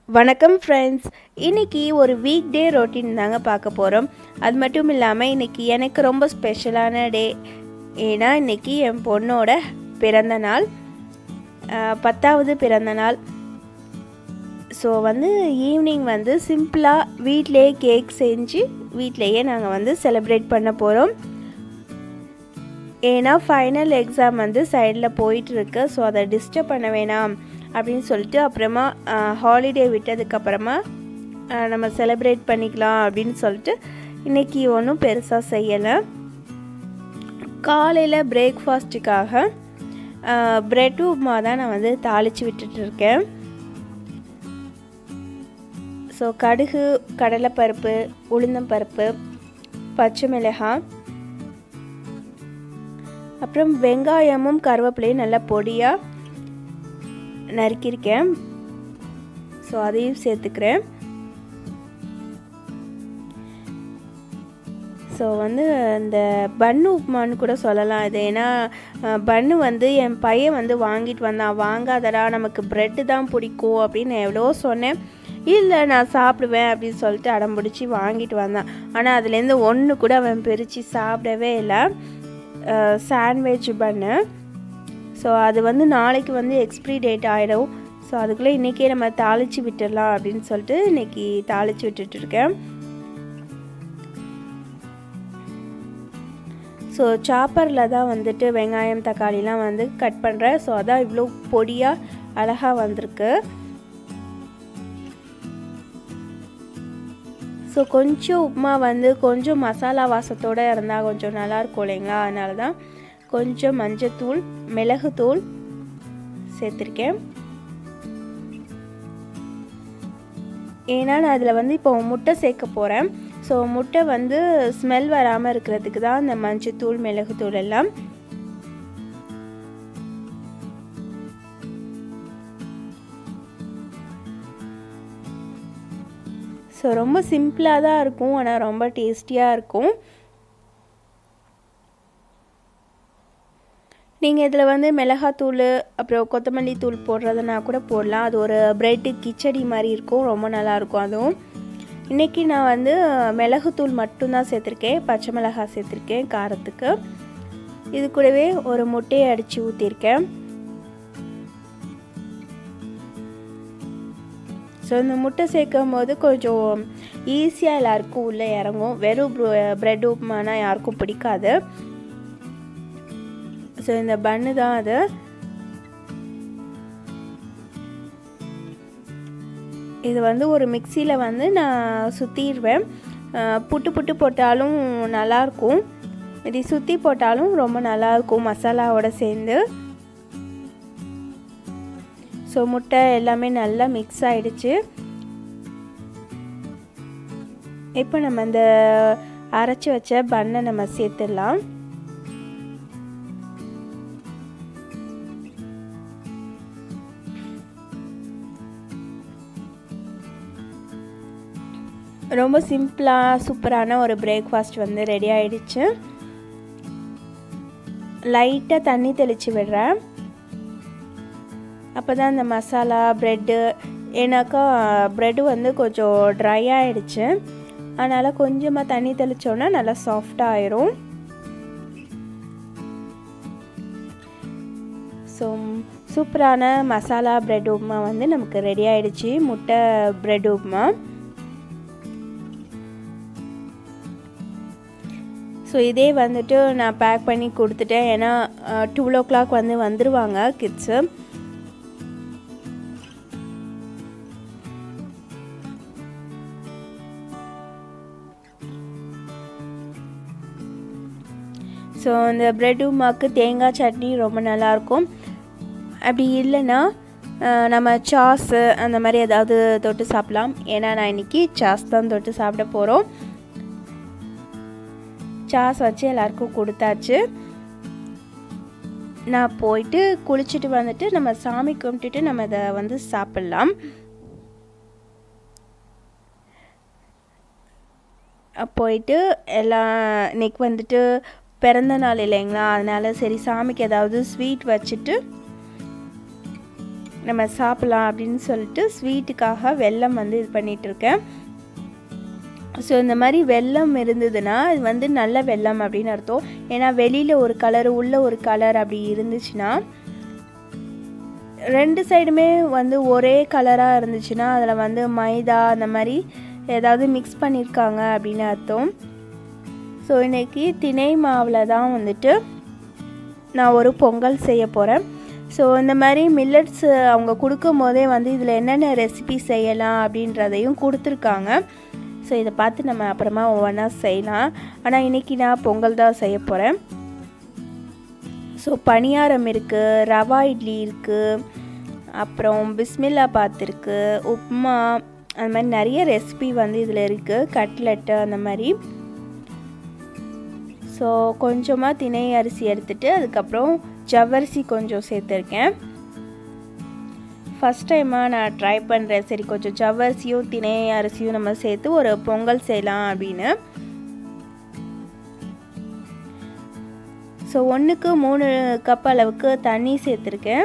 வணக்கம் ஃப்ரெண்ட்ஸ் இன்னைக்கு ஒரு வீக் டே ரொட்டீன் தாங்க பார்க்க போகிறோம் அது மட்டும் இல்லாமல் இன்னைக்கு எனக்கு ரொம்ப ஸ்பெஷலான டே ஏன்னா இன்னைக்கு என் பொண்ணோட பிறந்த நாள் அஹ், பத்தாவது பிறந்த நாள் ஸோ வந்து ஈவினிங் வந்து சிம்பிளாக வீட்டிலேயே கேக் செஞ்சு வீட்டிலேயே நாங்கள் வந்து செலிப்ரேட் பண்ண போகிறோம் ஏன்னா ஃபைனல் எக்ஸாம் வந்து சைடில் போயிட்டுருக்கு ஸோ அதை டிஸ்டர்ப் பண்ண வேணாம் அப்படின்னு சொல்லிட்டு அப்புறமா ஹாலிடே விட்டதுக்கப்புறமா நம்ம செலிப்ரேட் பண்ணிக்கலாம் அப்படின்னு சொல்லிட்டு இன்றைக்கி ஒன்றும் பெருசாக செய்யலை காலையில் பிரேக்ஃபாஸ்ட்டுக்காக ப்ரெட் உப்மா தான் நான் வந்து தாளித்து விட்டுட்டு இருக்கேன் ஸோ கடுகு கடலைப்பருப்பு உளுந்தம்பருப்பு பச்சை மிளகாய் அப்புறம் வெங்காயமும் கருவேப்பிலையும் நல்லா பொடியாக நறுக்கியிருக்கேன் ஸோ அதையும் சேர்த்துக்கிறேன் ஸோ வந்து இந்த பன்னு உப்புமான்னு கூட சொல்லலாம் இது ஏன்னா பன்னு வந்து என் பையன் வந்து வாங்கிட்டு வந்தான் வாங்காதடா நமக்கு ப்ரெட்டு தான் பிடிக்கும் அப்படின்னு நான் எவ்வளோ சொன்னேன் இல்லை நான் சாப்பிடுவேன் அப்படின்னு சொல்லிட்டு அடம் பிடிச்சி வாங்கிட்டு வந்தான் ஆனால் அதுலேருந்து ஒன்று கூட அவன் பிரித்து சாப்பிடவே இல்லை சாண்ட்விச் பண்ணு ஸோ அது வந்து நாளைக்கு வந்து எக்ஸ்பிரி டேட் ஆகிடும் ஸோ அதுக்குள்ளே இன்றைக்கே நம்ம தாளித்து விட்டுடலாம் அப்படின்னு சொல்லிட்டு இன்றைக்கி தாளித்து விட்டுட்ருக்கேன் ஸோ சாப்பரில் தான் வந்துட்டு வெங்காயம் தக்காளிலாம் வந்து கட் பண்ணுறேன் ஸோ அதான் இவ்வளோ பொடியாக அழகாக வந்திருக்கு ஸோ கொஞ்சம் உப்புமா வந்து கொஞ்சம் மசாலா வாசத்தோடு இருந்தால் கொஞ்சம் நல்லாயிருக்கும் இல்லைங்களா அதனால தான் கொஞ்சம் மஞ்சத்தூள் மிளகுத்தூள் சேர்த்துருக்கேன் ஏன்னா நான் அதில் வந்து இப்போ முட்டை சேர்க்க போகிறேன் ஸோ முட்டை வந்து ஸ்மெல் வராமல் இருக்கிறதுக்கு தான் இந்த மஞ்சத்தூள் மிளகுத்தூள் எல்லாம் ஸோ ரொம்ப சிம்பிளாக தான் இருக்கும் ஆனால் ரொம்ப டேஸ்டியாக இருக்கும் நீங்கள் இதில் வந்து மிளகாத்தூள் அப்புறம் கொத்தமல்லி தூள் போடுறதுனா கூட போடலாம் அது ஒரு ப்ரெட்டு கிச்சடி மாதிரி இருக்கும் ரொம்ப நல்லாயிருக்கும் அதுவும் இன்றைக்கி நான் வந்து மிளகுத்தூள் மட்டும்தான் சேர்த்துருக்கேன் பச்சை மிளகாய் சேர்த்துருக்கேன் காரத்துக்கு இது கூடவே ஒரு முட்டையை அடித்து ஊற்றிருக்கேன் ஸோ இந்த முட்டை சேர்க்கும் போது கொஞ்சம் ஈஸியாக எல்லாருக்கும் உள்ளே இறங்கும் வெறும் ப்ரெட் உப்புமானா யாருக்கும் பிடிக்காது ஸோ இந்த பன்னு தான் அது இது வந்து ஒரு மிக்சியில் வந்து நான் சுற்றிடுவேன் புட்டு புட்டு போட்டாலும் நல்லாயிருக்கும் இது சுற்றி போட்டாலும் ரொம்ப நல்லாயிருக்கும் மசாலாவோட சேர்ந்து ஸோ முட்டை எல்லாமே நல்லா மிக்ஸ் ஆகிடுச்சு இப்போ நம்ம இந்த அரைச்சி வச்ச பண்ணை நம்ம சேர்த்துடலாம் ரொம்ப சிம்பிளாக சூப்பரான ஒரு பிரேக்ஃபாஸ்ட் வந்து ரெடி ஆகிடுச்சு லைட்டாக தண்ணி தெளித்து விடுறேன் அப்போ தான் இந்த மசாலா ப்ரெட்டு ஏன்னாக்கா ப்ரெட்டு வந்து கொஞ்சம் ட்ரை ஆகிடுச்சு அதனால் கொஞ்சமாக தண்ணி தெளித்தோன்னா நல்லா சாஃப்டாக ஆயிரும் ஸோ சூப்பரான மசாலா ப்ரெட் உப்புமா வந்து நமக்கு ரெடி ஆகிடுச்சு முட்டை ப்ரெட் உப்புமா ஸோ இதே வந்துட்டு நான் பேக் பண்ணி கொடுத்துட்டேன் ஏன்னா டுவெல் ஓ கிளாக் வந்து வந்துடுவாங்க கிட்ஸு ஸோ இந்த ப்ரெட் உமாக்கு தேங்காய் சட்னி ரொம்ப நல்லாயிருக்கும் அப்படி இல்லைன்னா நம்ம சாஸு அந்த மாதிரி ஏதாவது தொட்டு சாப்பிட்லாம் ஏன்னா நான் இன்றைக்கி சாஸ் தான் தொட்டு சாப்பிட போகிறோம் சாஸ் வச்சு எல்லாருக்கும் கொடுத்தாச்சு நான் போயிட்டு குளிச்சுட்டு வந்துட்டு நம்ம சாமி கும்பிட்டுட்டு நம்ம இதை வந்து சாப்பிட்லாம் போயிட்டு எல்லாம் இன்னைக்கு வந்துட்டு பிறந்த நாள் இல்லைங்களா அதனால சரி சாமிக்கு ஏதாவது ஸ்வீட் வச்சுட்டு நம்ம சாப்பிட்லாம் அப்படின்னு சொல்லிட்டு ஸ்வீட்டுக்காக வெல்லம் வந்து இது பண்ணிகிட்ருக்கேன் ஸோ இந்த மாதிரி வெல்லம் இருந்ததுன்னா இது வந்து நல்ல வெல்லம் அப்படின்னு அர்த்தம் ஏன்னா வெளியில் ஒரு கலர் உள்ள ஒரு கலர் அப்படி இருந்துச்சுன்னா ரெண்டு சைடுமே வந்து ஒரே கலராக இருந்துச்சுன்னா அதில் வந்து மைதா அந்த மாதிரி ஏதாவது மிக்ஸ் பண்ணியிருக்காங்க அப்படின்னு அர்த்தம் ஸோ இன்றைக்கி திணை மாவில் தான் வந்துட்டு நான் ஒரு பொங்கல் செய்ய போகிறேன் ஸோ இந்த மாதிரி மில்லட்ஸ் அவங்க கொடுக்கும் போதே வந்து இதில் என்னென்ன ரெசிபி செய்யலாம் அப்படின்றதையும் கொடுத்துருக்காங்க ஸோ இதை பார்த்து நம்ம அப்புறமா ஒவ்வொன்றா செய்யலாம் ஆனால் இன்றைக்கி நான் பொங்கல் தான் செய்ய போகிறேன் ஸோ பணியாரம் இருக்குது ரவா இட்லி இருக்குது அப்புறம் பிஸ்மில்லா பாத் இருக்குது உப்மா அந்த மாதிரி நிறைய ரெசிபி வந்து இதில் இருக்குது கட்லெட்டு அந்த மாதிரி ஸோ கொஞ்சமாக திணை அரிசி எடுத்துகிட்டு அதுக்கப்புறம் ஜவ்வரிசி கொஞ்சம் சேர்த்துருக்கேன் ஃபஸ்ட் டைமாக நான் ட்ரை பண்ணுறேன் சரி கொஞ்சம் ஜவ்வரிசியும் திணை அரிசியும் நம்ம சேர்த்து ஒரு பொங்கல் செய்யலாம் அப்படின்னு ஸோ ஒன்றுக்கு மூணு கப் அளவுக்கு தண்ணி சேர்த்துருக்கேன்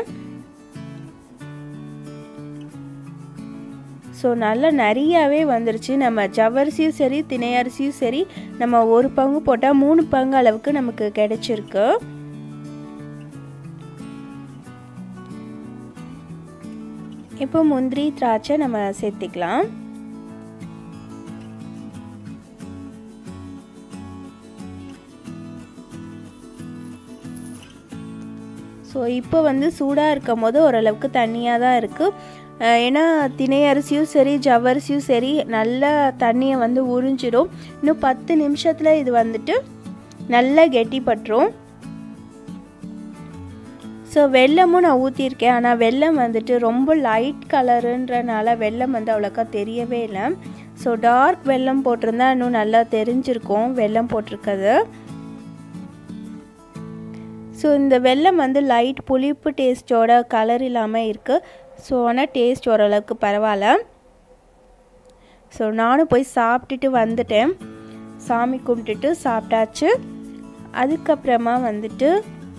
ஸோ நல்லா நிறையாவே வந்துருச்சு நம்ம ஜவ்வரிசியும் சரி திணை அரிசியும் சரி நம்ம ஒரு பங்கு போட்டால் மூணு பங்கு அளவுக்கு நமக்கு கிடைச்சிருக்கு இப்போ முந்திரி திராட்சை நம்ம சேர்த்திக்கலாம் ஸோ இப்போ வந்து சூடாக இருக்கும் போது ஓரளவுக்கு தண்ணியாக தான் இருக்குது ஏன்னா திணை அரிசியும் சரி ஜவ்வரிசியும் சரி நல்லா தண்ணியை வந்து உறிஞ்சிடும் இன்னும் பத்து நிமிஷத்தில் இது வந்துட்டு நல்லா கெட்டிப்பட்டுரும் ஸோ வெள்ளமும் நான் ஊற்றிருக்கேன் ஆனால் வெள்ளம் வந்துட்டு ரொம்ப லைட் கலருன்றனால வெள்ளம் வந்து அவ்வளோக்கா தெரியவே இல்லை ஸோ டார்க் வெள்ளம் போட்டிருந்தா இன்னும் நல்லா தெரிஞ்சிருக்கும் வெள்ளம் போட்டிருக்கிறது ஸோ இந்த வெள்ளம் வந்து லைட் புளிப்பு டேஸ்ட்டோட கலர் இல்லாமல் இருக்குது ஸோ ஆனால் டேஸ்ட் ஓரளவுக்கு பரவாயில்ல ஸோ நானும் போய் சாப்பிட்டுட்டு வந்துட்டேன் சாமி கும்பிட்டுட்டு சாப்பிட்டாச்சு அதுக்கப்புறமா வந்துட்டு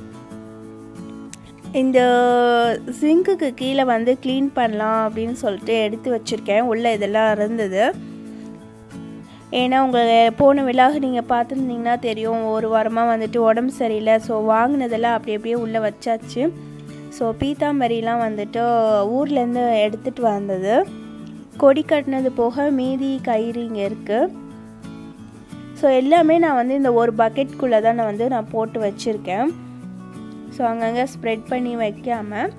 இந்த சிங்க்குக்கு கீழே வந்து க்ளீன் பண்ணலாம் அப்படின்னு சொல்லிட்டு எடுத்து வச்சுருக்கேன் உள்ளே இதெல்லாம் இருந்தது ஏன்னா உங்கள் போன விழாக நீங்கள் பார்த்துருந்தீங்கன்னா தெரியும் ஒரு வாரமாக வந்துட்டு உடம்பு சரியில்லை ஸோ வாங்கினதெல்லாம் அப்படி அப்படியே உள்ளே வச்சாச்சு ஸோ பீத்தாம்பரிலாம் வந்துட்டு ஊர்லேருந்து எடுத்துகிட்டு வந்தது கொடி கட்டினது போக மீதி கயிறு இங்கே இருக்குது ஸோ எல்லாமே நான் வந்து இந்த ஒரு பக்கெட்குள்ளே தான் நான் வந்து நான் போட்டு வச்சுருக்கேன் ஸோ அங்கங்கே ஸ்ப்ரெட் பண்ணி வைக்காமல்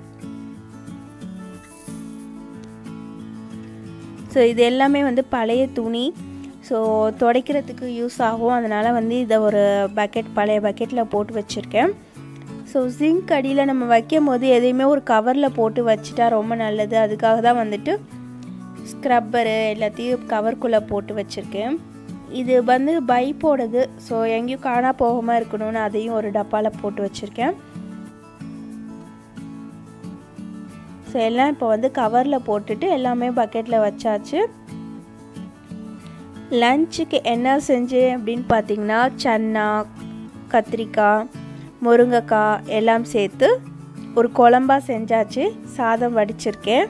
ஸோ இது எல்லாமே வந்து பழைய துணி ஸோ துடைக்கிறதுக்கு யூஸ் ஆகும் அதனால் வந்து இதை ஒரு பக்கெட் பழைய பக்கெட்டில் போட்டு வச்சுருக்கேன் ஸோ ஜிங்க் அடியில் நம்ம வைக்கும் போது எதையுமே ஒரு கவரில் போட்டு வச்சுட்டா ரொம்ப நல்லது அதுக்காக தான் வந்துட்டு ஸ்க்ரப்பரு எல்லாத்தையும் கவர்க்குள்ளே போட்டு வச்சுருக்கேன் இது வந்து பைப்போடது ஸோ எங்கேயும் காணா போகாமல் இருக்கணும்னு அதையும் ஒரு டப்பாவில் போட்டு வச்சுருக்கேன் ஸோ எல்லாம் இப்போ வந்து கவரில் போட்டுட்டு எல்லாமே பக்கெட்டில் வச்சாச்சு லஞ்சுக்கு என்ன செஞ்சேன் அப்படின்னு பார்த்தீங்கன்னா சன்னா கத்திரிக்காய் முருங்கைக்காய் எல்லாம் சேர்த்து ஒரு குழம்பா செஞ்சாச்சு சாதம் வடிச்சிருக்கேன்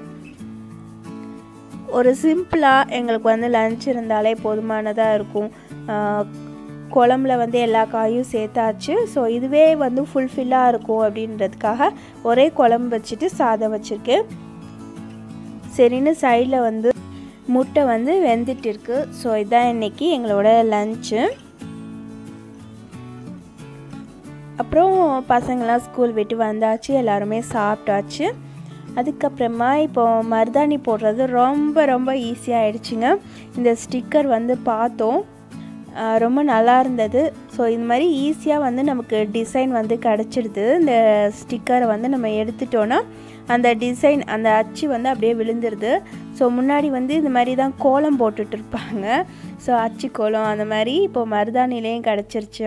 ஒரு சிம்பிளாக எங்களுக்கு வந்து லஞ்ச் இருந்தாலே போதுமானதாக இருக்கும் குழம்புல வந்து எல்லா காயும் சேர்த்தாச்சு ஸோ இதுவே வந்து ஃபுல்ஃபில்லாக இருக்கும் அப்படின்றதுக்காக ஒரே குழம்பு வச்சுட்டு சாதம் வச்சுருக்கேன் சரின்னு சைடில் வந்து முட்டை வந்து வெந்துட்டு இருக்கு ஸோ இதான் இன்னைக்கு எங்களோட லஞ்சு அப்புறம் பசங்களாம் ஸ்கூல் விட்டு வந்தாச்சு எல்லாருமே சாப்பிட்டாச்சு அதுக்கப்புறமா இப்போ மருதாணி போடுறது ரொம்ப ரொம்ப ஈஸியாக ஆயிடுச்சுங்க இந்த ஸ்டிக்கர் வந்து பார்த்தோம் ரொம்ப நல்லா இருந்தது ஸோ இந்த மாதிரி ஈஸியாக வந்து நமக்கு டிசைன் வந்து கிடச்சிடுது இந்த ஸ்டிக்கரை வந்து நம்ம எடுத்துட்டோன்னா அந்த டிசைன் அந்த அச்சு வந்து அப்படியே விழுந்துருது ஸோ முன்னாடி வந்து இந்த மாதிரி தான் கோலம் போட்டுட்டு இருப்பாங்க ஸோ அச்சு கோலம் அந்த மாதிரி இப்போ மருதாணிலையும் கிடச்சிருச்சு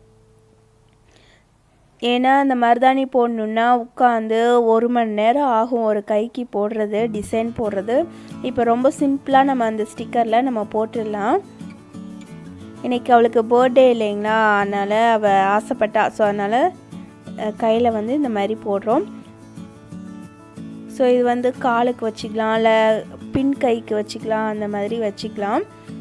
ஏன்னா அந்த மருதாணி போடணுன்னா உட்காந்து ஒரு மணி நேரம் ஆகும் ஒரு கைக்கு போடுறது டிசைன் போடுறது இப்போ ரொம்ப சிம்பிளாக நம்ம அந்த ஸ்டிக்கரில் நம்ம போட்டுடலாம் இன்றைக்கி அவளுக்கு பர்த்டே இல்லைங்களா அதனால் அவள் ஆசைப்பட்டா ஸோ அதனால் கையில் வந்து இந்த மாதிரி போடுறோம் ஸோ இது வந்து காலுக்கு வச்சுக்கலாம் இல்லை பின் கைக்கு வச்சுக்கலாம் அந்த மாதிரி வச்சுக்கலாம்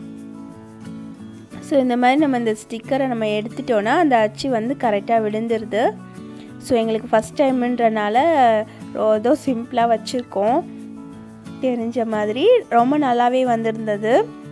ஸோ இந்த மாதிரி நம்ம இந்த ஸ்டிக்கரை நம்ம எடுத்துட்டோன்னா அந்த அச்சு வந்து கரெக்டாக விழுந்துருது ஸோ எங்களுக்கு ஃபஸ்ட் டைமுன்றனால ஏதோ சிம்பிளாக வச்சுருக்கோம் தெரிஞ்ச மாதிரி ரொம்ப நல்லாவே வந்திருந்தது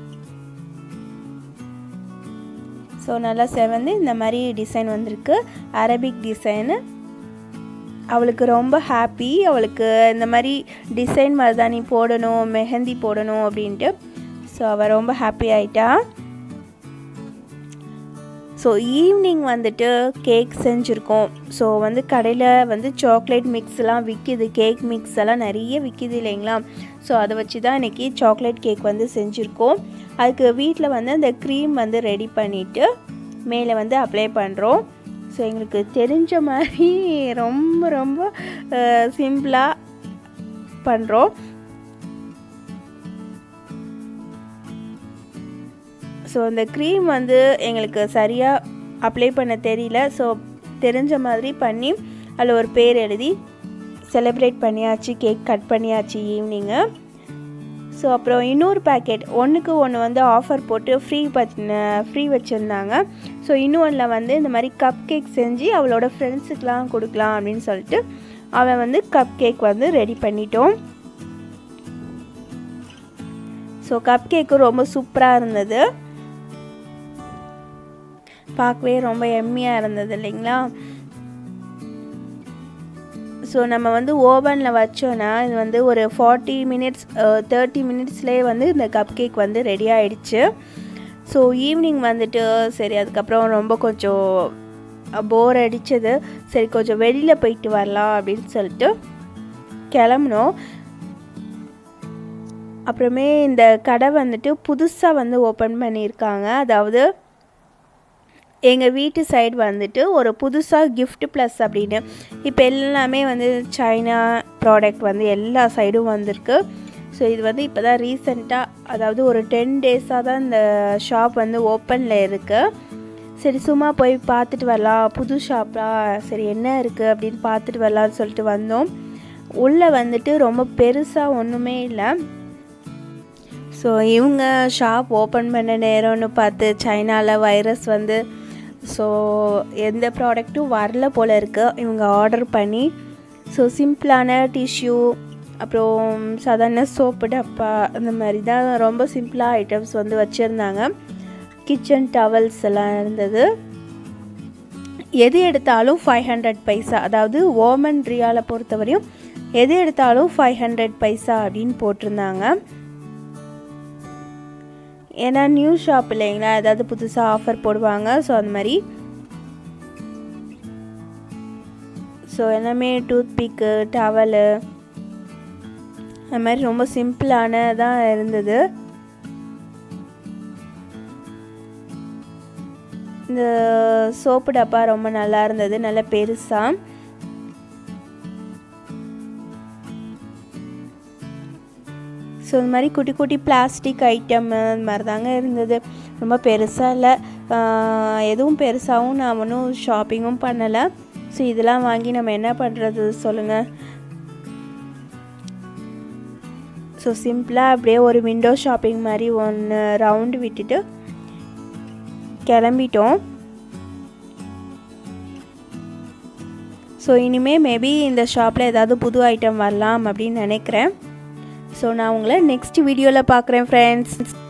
ஸோ நல்லா செவந்து இந்த மாதிரி டிசைன் வந்திருக்கு அரபிக் டிசைனு அவளுக்கு ரொம்ப ஹாப்பி அவளுக்கு இந்த மாதிரி டிசைன் மருதாணி போடணும் மெஹந்தி போடணும் அப்படின்ட்டு ஸோ அவள் ரொம்ப ஹாப்பி ஆயிட்டா ஸோ ஈவினிங் வந்துட்டு கேக் செஞ்சுருக்கோம் ஸோ வந்து கடையில் வந்து சாக்லேட் மிக்ஸ்லாம் விற்கிது கேக் மிக்ஸ் எல்லாம் நிறைய விற்கிது இல்லைங்களா ஸோ அதை வச்சு தான் இன்றைக்கி சாக்லேட் கேக் வந்து செஞ்சுருக்கோம் அதுக்கு வீட்டில் வந்து அந்த க்ரீம் வந்து ரெடி பண்ணிவிட்டு மேலே வந்து அப்ளை பண்ணுறோம் ஸோ எங்களுக்கு தெரிஞ்ச மாதிரி ரொம்ப ரொம்ப சிம்பிளாக பண்ணுறோம் ஸோ அந்த க்ரீம் வந்து எங்களுக்கு சரியாக அப்ளை பண்ண தெரியல ஸோ தெரிஞ்ச மாதிரி பண்ணி அதில் ஒரு பேர் எழுதி செலிப்ரேட் பண்ணியாச்சு கேக் கட் பண்ணியாச்சு ஈவினிங்கு ஸோ அப்புறம் இன்னொரு பேக்கெட் ஒன்றுக்கு ஒன்று வந்து ஆஃபர் போட்டு ஃப்ரீ ஃப்ரீ வச்சுருந்தாங்க ஸோ இன்னொன்றில் வந்து இந்த மாதிரி கப் கேக் செஞ்சு அவளோட ஃப்ரெண்ட்ஸுக்கெலாம் கொடுக்கலாம் அப்படின்னு சொல்லிட்டு அவன் வந்து கப் கேக் வந்து ரெடி பண்ணிட்டோம் ஸோ கப் கேக்கும் ரொம்ப சூப்பராக இருந்தது பார்க்கவே ரொம்ப எம்மியாக இருந்தது இல்லைங்களா ஸோ நம்ம வந்து ஓவனில் வச்சோன்னா இது வந்து ஒரு ஃபார்ட்டி மினிட்ஸ் தேர்ட்டி மினிட்ஸ்லேயே வந்து இந்த கப் கேக் வந்து ரெடி ஆகிடுச்சு ஸோ ஈவினிங் வந்துட்டு சரி அதுக்கப்புறம் ரொம்ப கொஞ்சம் போர் அடித்தது சரி கொஞ்சம் வெளியில் போயிட்டு வரலாம் அப்படின்னு சொல்லிட்டு கிளம்புனோம் அப்புறமே இந்த கடை வந்துட்டு புதுசாக வந்து ஓப்பன் பண்ணியிருக்காங்க அதாவது எங்கள் வீட்டு சைடு வந்துட்டு ஒரு புதுசாக கிஃப்ட் ப்ளஸ் அப்படின்னு இப்போ எல்லாமே வந்து சைனா ப்ராடக்ட் வந்து எல்லா சைடும் வந்திருக்கு ஸோ இது வந்து இப்போ தான் ரீசெண்டாக அதாவது ஒரு டென் டேஸாக தான் இந்த ஷாப் வந்து ஓப்பனில் இருக்குது சரி சும்மா போய் பார்த்துட்டு வரலாம் புது ஷாப்பாக சரி என்ன இருக்குது அப்படின்னு பார்த்துட்டு வரலான்னு சொல்லிட்டு வந்தோம் உள்ளே வந்துட்டு ரொம்ப பெருசாக ஒன்றுமே இல்லை ஸோ இவங்க ஷாப் ஓப்பன் பண்ண நேரம்னு பார்த்து சைனாவில் வைரஸ் வந்து ஸோ எந்த ப்ராடக்ட்டும் வரல போல் இருக்குது இவங்க ஆர்டர் பண்ணி ஸோ சிம்பிளான டிஷ்யூ அப்புறம் சாதாரண சோப்பு டப்பா அந்த மாதிரி தான் ரொம்ப சிம்பிளாக ஐட்டம்ஸ் வந்து வச்சுருந்தாங்க கிச்சன் டவல்ஸ் எல்லாம் இருந்தது எது எடுத்தாலும் ஃபைவ் ஹண்ட்ரட் பைசா அதாவது ஓமன் ரியாலை பொறுத்தவரையும் எது எடுத்தாலும் ஃபைவ் ஹண்ட்ரட் பைசா அப்படின்னு போட்டிருந்தாங்க ஏன்னா நியூ ஷாப் இல்லைங்களா ஏதாவது புதுசாக ஆஃபர் போடுவாங்க ஸோ அந்த மாதிரி ஸோ எல்லாமே டூத் பிக்கு டவலு அந்த மாதிரி ரொம்ப சிம்பிளானதாக இருந்தது இந்த சோப்பு டப்பா ரொம்ப நல்லா இருந்தது நல்ல பெருசாக ஸோ இந்த மாதிரி குட்டி குட்டி பிளாஸ்டிக் ஐட்டம் அந்த மாதிரி தாங்க இருந்தது ரொம்ப பெருசாக இல்லை எதுவும் பெருசாகவும் நான் ஒன்றும் ஷாப்பிங்கும் பண்ணலை ஸோ இதெல்லாம் வாங்கி நம்ம என்ன பண்ணுறது சொல்லுங்கள் ஸோ சிம்பிளாக அப்படியே ஒரு விண்டோ ஷாப்பிங் மாதிரி ஒன்று ரவுண்டு விட்டுட்டு கிளம்பிட்டோம் ஸோ இனிமேல் மேபி இந்த ஷாப்பில் ஏதாவது புது ஐட்டம் வரலாம் அப்படின்னு நினைக்கிறேன் ஸோ நான் உங்களை நெக்ஸ்ட் வீடியோவில் பார்க்குறேன் ஃப்ரெண்ட்ஸ்